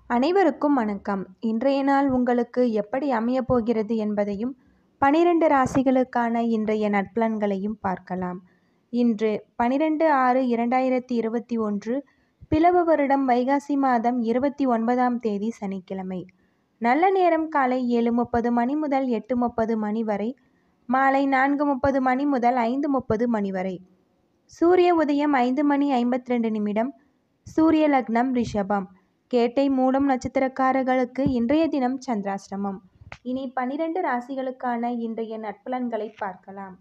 அனைவருக்கும் வணக்கம் இன்றைய நாள் உங்களுக்கு எப்படி அமையப் போகிறது என்பதையும் பனிரெண்டு ராசிகளுக்கான இன்றைய நட்பலன்களையும் பார்க்கலாம் இன்று பனிரெண்டு ஆறு இரண்டாயிரத்தி இருபத்தி ஒன்று பிளவு வருடம் வைகாசி மாதம் இருபத்தி ஒன்பதாம் தேதி சனிக்கிழமை நல்ல நேரம் காலை ஏழு முப்பது மணி முதல் எட்டு முப்பது மணி வரை மாலை நான்கு முப்பது மணி முதல் ஐந்து முப்பது மணி வரை சூரிய உதயம் ஐந்து மணி ஐம்பத்தி ரெண்டு நிமிடம் சூரிய லக்னம் ரிஷபம் கேட்டை மூலம் நட்சத்திரக்காரர்களுக்கு இன்றைய தினம் சந்திராஷ்டமம் இனி பனிரெண்டு ராசிகளுக்கான இன்றைய நட்பலன்களை பார்க்கலாம்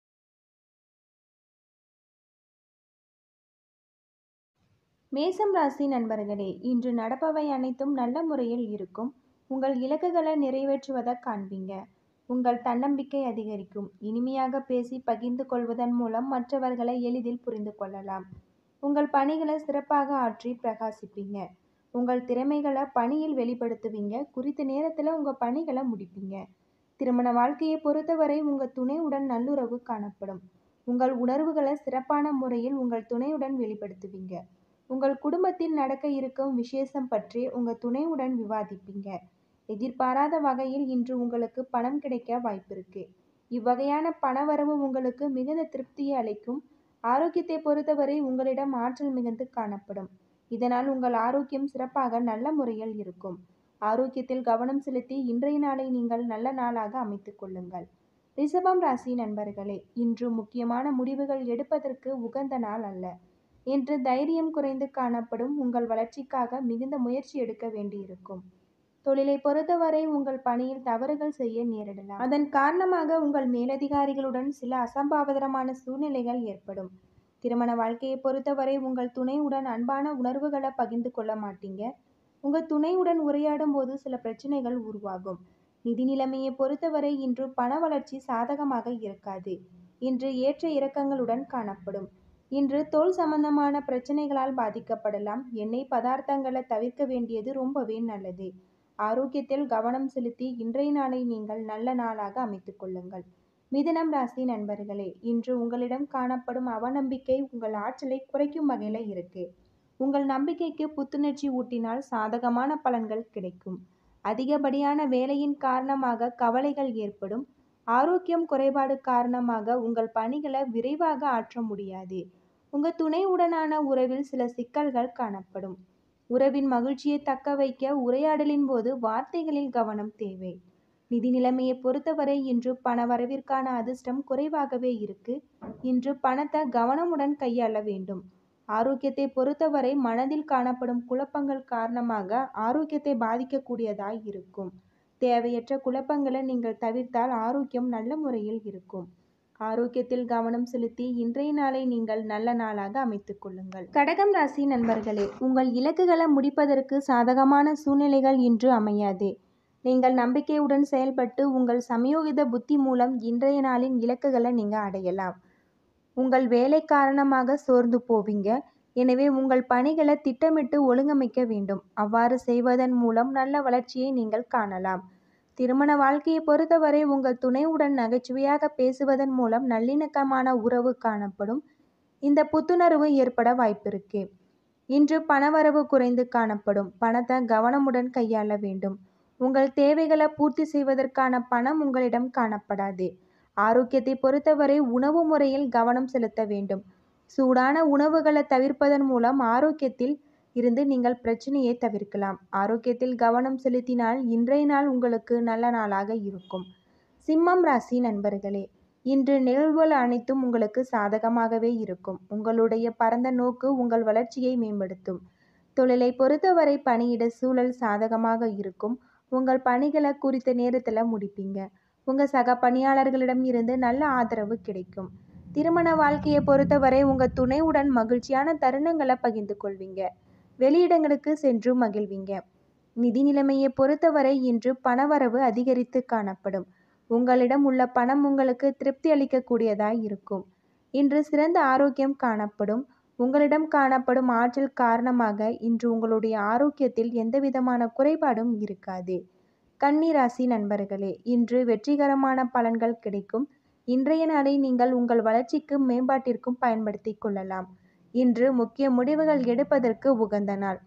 மேசம் ராசி நண்பர்களே இன்று நடப்பவை அனைத்தும் நல்ல முறையில் இருக்கும் உங்கள் இலக்குகளை நிறைவேற்றுவதை காண்பீங்க உங்கள் தன்னம்பிக்கை அதிகரிக்கும் இனிமையாக பேசி பகிர்ந்து கொள்வதன் மூலம் மற்றவர்களை எளிதில் புரிந்து கொள்ளலாம் உங்கள் பணிகளை சிறப்பாக ஆற்றி பிரகாசிப்பீங்க உங்கள் திறமைகளை பணியில் வெளிப்படுத்துவீங்க குறித்த நேரத்தில் உங்கள் பணிகளை முடிப்பீங்க திருமண வாழ்க்கையை பொறுத்தவரை உங்கள் துணையுடன் நல்லுறவு காணப்படும் உங்கள் உணர்வுகளை சிறப்பான முறையில் உங்கள் துணையுடன் வெளிப்படுத்துவீங்க உங்கள் குடும்பத்தில் நடக்க இருக்கும் விசேஷம் பற்றி உங்கள் துணையுடன் விவாதிப்பீங்க எதிர்பாராத வகையில் இன்று உங்களுக்கு பணம் கிடைக்க வாய்ப்பிருக்கு இவ்வகையான பணவரவு உங்களுக்கு மிகுந்த திருப்தியை அளிக்கும் ஆரோக்கியத்தை பொறுத்தவரை உங்களிடம் ஆற்றல் மிகுந்து காணப்படும் இதனால் உங்கள் ஆரோக்கியம் சிறப்பாக நல்ல முறையில் இருக்கும் ஆரோக்கியத்தில் கவனம் செலுத்தி இன்றைய நாளை நீங்கள் நல்ல நாளாக அமைத்துக் கொள்ளுங்கள் ரிஷபம் ராசி நண்பர்களே இன்று முக்கியமான முடிவுகள் எடுப்பதற்கு உகந்த நாள் அல்ல இன்று தைரியம் குறைந்து காணப்படும் உங்கள் வளர்ச்சிக்காக மிகுந்த முயற்சி எடுக்க வேண்டியிருக்கும் தொழிலை பொறுத்தவரை உங்கள் பணியில் தவறுகள் செய்ய நேரிடலாம் அதன் காரணமாக உங்கள் மேலதிகாரிகளுடன் சில அசம்பாவிதமான சூழ்நிலைகள் ஏற்படும் திருமண வாழ்க்கையை பொறுத்தவரை உங்கள் துணையுடன் அன்பான உணர்வுகளை பகிர்ந்து கொள்ள மாட்டீங்க உங்கள் துணையுடன் உரையாடும் போது சில பிரச்சனைகள் உருவாகும் நிதி நிலைமையை பொறுத்தவரை இன்று பண வளர்ச்சி சாதகமாக இருக்காது இன்று ஏற்ற இறக்கங்களுடன் காணப்படும் இன்று தோல் சம்பந்தமான பிரச்சனைகளால் பாதிக்கப்படலாம் எண்ணெய் பதார்த்தங்களை தவிர்க்க வேண்டியது ரொம்பவே நல்லது ஆரோக்கியத்தில் கவனம் செலுத்தி இன்றைய நாளை நீங்கள் நல்ல நாளாக அமைத்துக் கொள்ளுங்கள் மிதுனம் ராசி நண்பர்களே இன்று உங்களிடம் காணப்படும் அவநம்பிக்கை உங்கள் ஆற்றலை குறைக்கும் வகையில் இருக்கு உங்கள் நம்பிக்கைக்கு புத்துணர்ச்சி ஊட்டினால் சாதகமான பலன்கள் கிடைக்கும் அதிகப்படியான வேலையின் காரணமாக கவலைகள் ஏற்படும் ஆரோக்கியம் குறைபாடு காரணமாக உங்கள் பணிகளை விரைவாக ஆற்ற முடியாது உங்கள் துணையுடனான உறவில் சில சிக்கல்கள் காணப்படும் உறவின் மகிழ்ச்சியை தக்க வைக்க உரையாடலின் போது வார்த்தைகளில் கவனம் தேவை நிதி நிலைமையை பொறுத்தவரை இன்று பண வரவிற்கான அதிர்ஷ்டம் குறைவாகவே இருக்கு இன்று பணத்தை கவனமுடன் கையாள வேண்டும் ஆரோக்கியத்தை பொறுத்தவரை மனதில் காணப்படும் குழப்பங்கள் காரணமாக ஆரோக்கியத்தை பாதிக்கக்கூடியதாய் இருக்கும் தேவையற்ற குழப்பங்களை நீங்கள் தவிர்த்தால் ஆரோக்கியம் நல்ல முறையில் இருக்கும் ஆரோக்கியத்தில் கவனம் செலுத்தி இன்றைய நாளை நீங்கள் நல்ல நாளாக அமைத்துக் கொள்ளுங்கள் கடகம் ராசி நண்பர்களே உங்கள் இலக்குகளை முடிப்பதற்கு சாதகமான சூழ்நிலைகள் இன்று அமையாது நீங்கள் நம்பிக்கையுடன் செயல்பட்டு உங்கள் சமயோகித புத்தி மூலம் இன்றைய நாளின் இலக்குகளை நீங்கள் அடையலாம் உங்கள் வேலை காரணமாக சோர்ந்து போவீங்க எனவே உங்கள் பணிகளை திட்டமிட்டு ஒழுங்கமைக்க வேண்டும் அவ்வாறு செய்வதன் மூலம் நல்ல வளர்ச்சியை நீங்கள் காணலாம் திருமண வாழ்க்கையை பொறுத்தவரை உங்கள் துணையுடன் நகைச்சுவையாக பேசுவதன் மூலம் நல்லிணக்கமான உறவு காணப்படும் இந்த புத்துணர்வு ஏற்பட வாய்ப்பிருக்கு இன்று பணவரவு குறைந்து காணப்படும் பணத்தை கவனமுடன் கையாள வேண்டும் உங்கள் தேவைகளை பூர்த்தி செய்வதற்கான பணம் உங்களிடம் காணப்படாது ஆரோக்கியத்தை பொறுத்தவரை உணவு முறையில் கவனம் செலுத்த வேண்டும் சூடான உணவுகளை தவிர்ப்பதன் மூலம் ஆரோக்கியத்தில் இருந்து நீங்கள் பிரச்சனையை தவிர்க்கலாம் ஆரோக்கியத்தில் கவனம் செலுத்தினால் இன்றைய நாள் உங்களுக்கு நல்ல நாளாக இருக்கும் சிம்மம் ராசி நண்பர்களே இன்று நிகழ்வுகள் அனைத்தும் உங்களுக்கு சாதகமாகவே இருக்கும் உங்களுடைய பரந்த நோக்கு உங்கள் வளர்ச்சியை மேம்படுத்தும் தொழிலை பொறுத்தவரை பணியிட சூழல் சாதகமாக இருக்கும் உங்கள் பணிகளை குறித்த நேரத்தில் முடிப்பீங்க உங்கள் சக பணியாளர்களிடம் இருந்து நல்ல ஆதரவு கிடைக்கும் திருமண வாழ்க்கையை பொறுத்தவரை உங்கள் துணையுடன் மகிழ்ச்சியான தருணங்களை பகிர்ந்து கொள்வீங்க வெளியிடங்களுக்கு சென்று மகிழ்வீங்க நிதி நிலைமையை பொறுத்தவரை இன்று பணவரவு அதிகரித்து காணப்படும் உங்களிடம் உள்ள பணம் உங்களுக்கு திருப்தி அளிக்கக்கூடியதாய் இருக்கும் இன்று சிறந்த ஆரோக்கியம் காணப்படும் உங்களிடம் காணப்படும் ஆற்றல் காரணமாக இன்று உங்களுடைய ஆரோக்கியத்தில் எந்தவிதமான குறைபாடும் இருக்காது கன்னி ராசி நண்பர்களே இன்று வெற்றிகரமான பலன்கள் கிடைக்கும் இன்றைய நாளை நீங்கள் உங்கள் வளர்ச்சிக்கும் மேம்பாட்டிற்கும் பயன்படுத்தி கொள்ளலாம் இன்று முக்கிய முடிவுகள் எடுப்பதற்கு உகந்த நாள்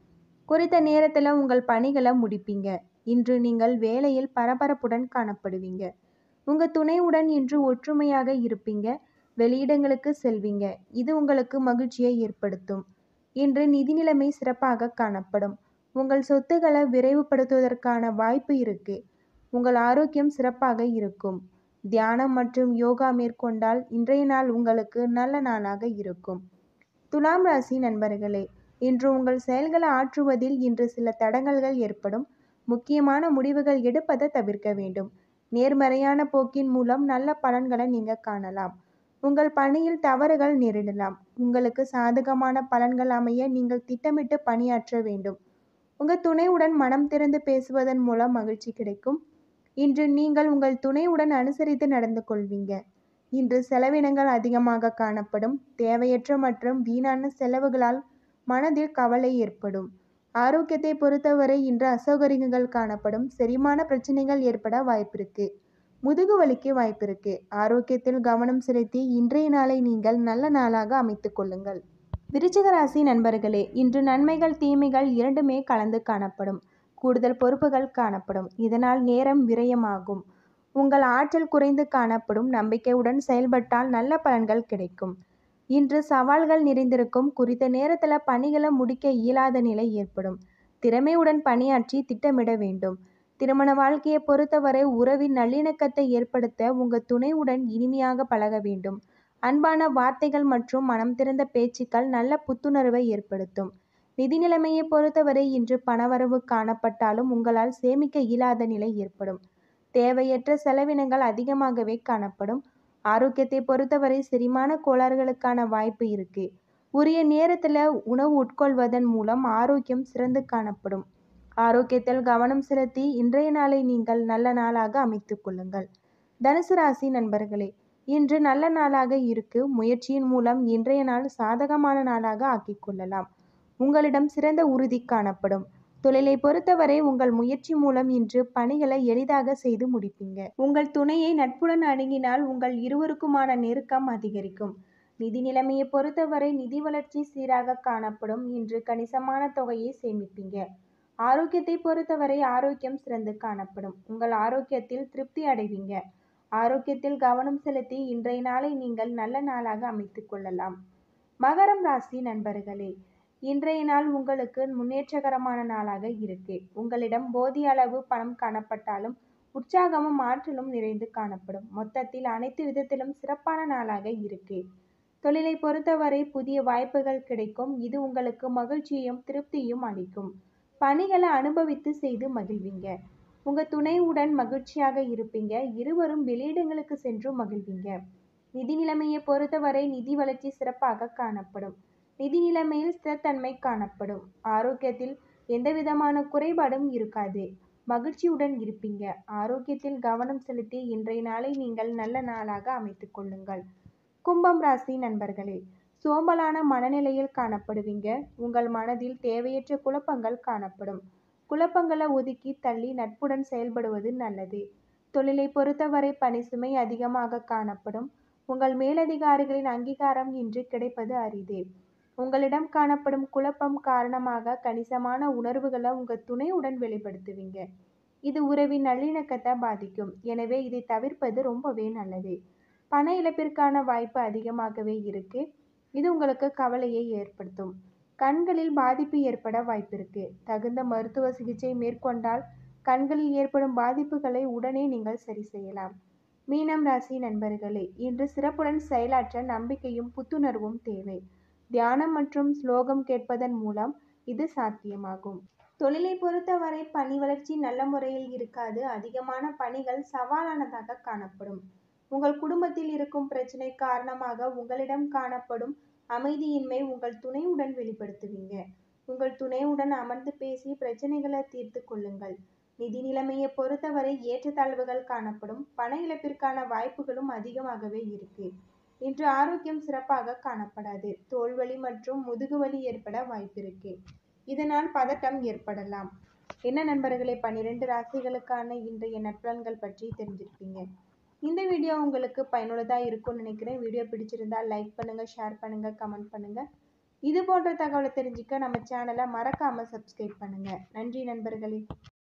குறித்த நேரத்தில் உங்கள் பணிகளை முடிப்பீங்க இன்று நீங்கள் வேலையில் பரபரப்புடன் காணப்படுவீங்க உங்கள் துணையுடன் இன்று ஒற்றுமையாக இருப்பீங்க வெளியிடங்களுக்கு செல்வீங்க இது உங்களுக்கு மகிழ்ச்சியை ஏற்படுத்தும் இன்று நிதி நிலைமை சிறப்பாக காணப்படும் உங்கள் சொத்துக்களை விரைவுபடுத்துவதற்கான வாய்ப்பு இருக்கு உங்கள் ஆரோக்கியம் சிறப்பாக இருக்கும் தியானம் மற்றும் யோகா மேற்கொண்டால் இன்றைய நாள் உங்களுக்கு நல்ல நாளாக இருக்கும் துலாம் ராசி நண்பர்களே இன்று உங்கள் செயல்களை ஆற்றுவதில் இன்று சில தடங்கல்கள் ஏற்படும் முக்கியமான முடிவுகள் எடுப்பதை தவிர்க்க வேண்டும் நேர்மறையான போக்கின் மூலம் நல்ல பலன்களை நீங்கள் காணலாம் உங்கள் பணியில் தவறுகள் நேரிடலாம் உங்களுக்கு சாதகமான பலன்கள் அமைய நீங்கள் திட்டமிட்டு பணியாற்ற வேண்டும் உங்கள் துணையுடன் மனம் திறந்து பேசுவதன் மூலம் மகிழ்ச்சி கிடைக்கும் இன்று நீங்கள் உங்கள் துணையுடன் அனுசரித்து நடந்து கொள்வீங்க இன்று செலவினங்கள் அதிகமாக காணப்படும் தேவையற்ற மற்றும் வீணான செலவுகளால் மனதில் கவலை ஏற்படும் ஆரோக்கியத்தை பொறுத்தவரை இன்று அசௌகரியங்கள் காணப்படும் செரிமான பிரச்சனைகள் ஏற்பட வாய்ப்பிருக்கு முதுகு வலிக்கு வாய்ப்பிருக்கு ஆரோக்கியத்தில் கவனம் செலுத்தி இன்றைய நாளை நீங்கள் நல்ல நாளாக அமைத்துக் கொள்ளுங்கள் விருச்சிக ராசி நண்பர்களே இன்று நன்மைகள் தீமைகள் இரண்டுமே கலந்து காணப்படும் கூடுதல் பொறுப்புகள் காணப்படும் இதனால் நேரம் விரயமாகும் உங்கள் ஆற்றல் குறைந்து காணப்படும் நம்பிக்கையுடன் செயல்பட்டால் நல்ல பலன்கள் கிடைக்கும் இன்று சவால்கள் நிறைந்திருக்கும் குறித்த நேரத்தில் பணிகளை முடிக்க இயலாத நிலை ஏற்படும் திறமையுடன் பணியாற்றி திட்டமிட வேண்டும் திருமண வாழ்க்கையை பொறுத்தவரை உறவின் நல்லிணக்கத்தை ஏற்படுத்த உங்கள் துணையுடன் இனிமையாக பழக வேண்டும் அன்பான வார்த்தைகள் மற்றும் மனம் திறந்த பேச்சுக்கள் நல்ல புத்துணர்வை ஏற்படுத்தும் நிதி நிலைமையை பொறுத்தவரை இன்று பணவரவு காணப்பட்டாலும் உங்களால் சேமிக்க இயலாத நிலை ஏற்படும் தேவையற்ற செலவினங்கள் அதிகமாகவே காணப்படும் ஆரோக்கியத்தை பொறுத்தவரை செரிமான கோளாறுகளுக்கான வாய்ப்பு இருக்கு உரிய நேரத்தில் உணவு உட்கொள்வதன் மூலம் ஆரோக்கியம் சிறந்து காணப்படும் ஆரோக்கியத்தில் கவனம் செலுத்தி இன்றைய நாளை நீங்கள் நல்ல நாளாக அமைத்துக் கொள்ளுங்கள் தனுசு ராசி நண்பர்களே இன்று நல்ல நாளாக இருக்கு முயற்சியின் மூலம் இன்றைய நாள் சாதகமான நாளாக ஆக்கிக் கொள்ளலாம் உங்களிடம் சிறந்த உறுதி காணப்படும் தொழிலை பொறுத்தவரை உங்கள் முயற்சி மூலம் இன்று பணிகளை எளிதாக செய்து முடிப்பீங்க உங்கள் துணையை நட்புடன் அணுகினால் உங்கள் இருவருக்குமான நெருக்கம் அதிகரிக்கும் நிதி நிலைமையை பொறுத்தவரை நிதி வளர்ச்சி சீராக காணப்படும் இன்று கணிசமான தொகையை சேமிப்பீங்க ஆரோக்கியத்தை பொறுத்தவரை ஆரோக்கியம் சிறந்து காணப்படும் உங்கள் ஆரோக்கியத்தில் திருப்தி அடைவீங்க ஆரோக்கியத்தில் கவனம் செலுத்தி இன்றைய நாளை நீங்கள் நல்ல நாளாக அமைத்துக் கொள்ளலாம் மகரம் ராசி நண்பர்களே இன்றைய நாள் உங்களுக்கு முன்னேற்றகரமான நாளாக இருக்கு உங்களிடம் போதிய அளவு பணம் காணப்பட்டாலும் உற்சாகமும் ஆற்றலும் நிறைந்து காணப்படும் மொத்தத்தில் அனைத்து விதத்திலும் சிறப்பான நாளாக இருக்கு தொழிலை பொறுத்தவரை புதிய வாய்ப்புகள் கிடைக்கும் இது உங்களுக்கு மகிழ்ச்சியும் திருப்தியும் அளிக்கும் பணிகளை அனுபவித்து செய்து மகிழ்வீங்க உங்க துணையுடன் மகிழ்ச்சியாக இருப்பீங்க இருவரும் வெளியிடங்களுக்கு சென்று மகிழ்வீங்க நிதி நிலைமையை பொறுத்தவரை நிதி வளர்ச்சி சிறப்பாக காணப்படும் நிதி நிலைமையில் ஸ்திரத்தன்மை காணப்படும் ஆரோக்கியத்தில் எந்த விதமான குறைபாடும் இருக்காது மகிழ்ச்சியுடன் இருப்பீங்க ஆரோக்கியத்தில் கவனம் செலுத்தி இன்றைய நாளை நீங்கள் நல்ல நாளாக அமைத்துக் கொள்ளுங்கள் கும்பம் ராசி நண்பர்களே சோம்பலான மனநிலையில் காணப்படுவீங்க உங்கள் மனதில் தேவையற்ற குழப்பங்கள் காணப்படும் குழப்பங்களை ஒதுக்கி தள்ளி நட்புடன் செயல்படுவது நல்லது தொழிலை பொறுத்தவரை பணி சுமை அதிகமாக காணப்படும் உங்கள் மேலதிகாரிகளின் அங்கீகாரம் இன்று கிடைப்பது அரிது உங்களிடம் காணப்படும் குழப்பம் காரணமாக கணிசமான உணர்வுகளை உங்கள் துணையுடன் வெளிப்படுத்துவீங்க இது உறவின் நல்லிணக்கத்தை பாதிக்கும் எனவே இதை தவிர்ப்பது ரொம்பவே நல்லது பண இழப்பிற்கான வாய்ப்பு அதிகமாகவே இருக்கு இது உங்களுக்கு கவலையை ஏற்படுத்தும் கண்களில் பாதிப்பு ஏற்பட வாய்ப்பிருக்கு தகுந்த மருத்துவ சிகிச்சை மேற்கொண்டால் கண்களில் ஏற்படும் பாதிப்புகளை உடனே நீங்கள் சரி செய்யலாம் மீனம் ராசி நண்பர்களே இன்று சிறப்புடன் செயலாற்ற நம்பிக்கையும் புத்துணர்வும் தேவை தியானம் மற்றும் ஸ்லோகம் கேட்பதன் மூலம் இது சாத்தியமாகும் தொழிலை பொறுத்தவரை பணி வளர்ச்சி நல்ல முறையில் இருக்காது அதிகமான பணிகள் சவாலானதாக காணப்படும் உங்கள் குடும்பத்தில் இருக்கும் பிரச்சனை காரணமாக உங்களிடம் காணப்படும் அமைதியின்மை உங்கள் துணையுடன் வெளிப்படுத்துவீங்க உங்கள் துணையுடன் அமர்ந்து பேசி பிரச்சனைகளை தீர்த்து கொள்ளுங்கள் நிதி நிலைமையை பொறுத்தவரை ஏற்றத்தாழ்வுகள் காணப்படும் பண இழப்பிற்கான வாய்ப்புகளும் அதிகமாகவே இருக்கு இன்று ஆரோக்கியம் சிறப்பாக காணப்படாது தோல்வலி மற்றும் முதுகுவலி ஏற்பட வாய்ப்பிருக்கு இதனால் பதட்டம் ஏற்படலாம் என்ன நண்பர்களே பன்னிரெண்டு ராசிகளுக்கான இன்றைய நட்பலன்கள் பற்றி தெரிஞ்சிருப்பீங்க இந்த வீடியோ உங்களுக்கு பயனுள்ளதாக இருக்கும்னு நினைக்கிறேன் வீடியோ பிடிச்சிருந்தா லைக் பண்ணுங்கள் ஷேர் பண்ணுங்கள் கமெண்ட் பண்ணுங்கள் இது போன்ற தகவலை தெரிஞ்சுக்க நம்ம சேனலை மறக்காமல் சப்ஸ்கிரைப் பண்ணுங்கள் நன்றி நண்பர்களே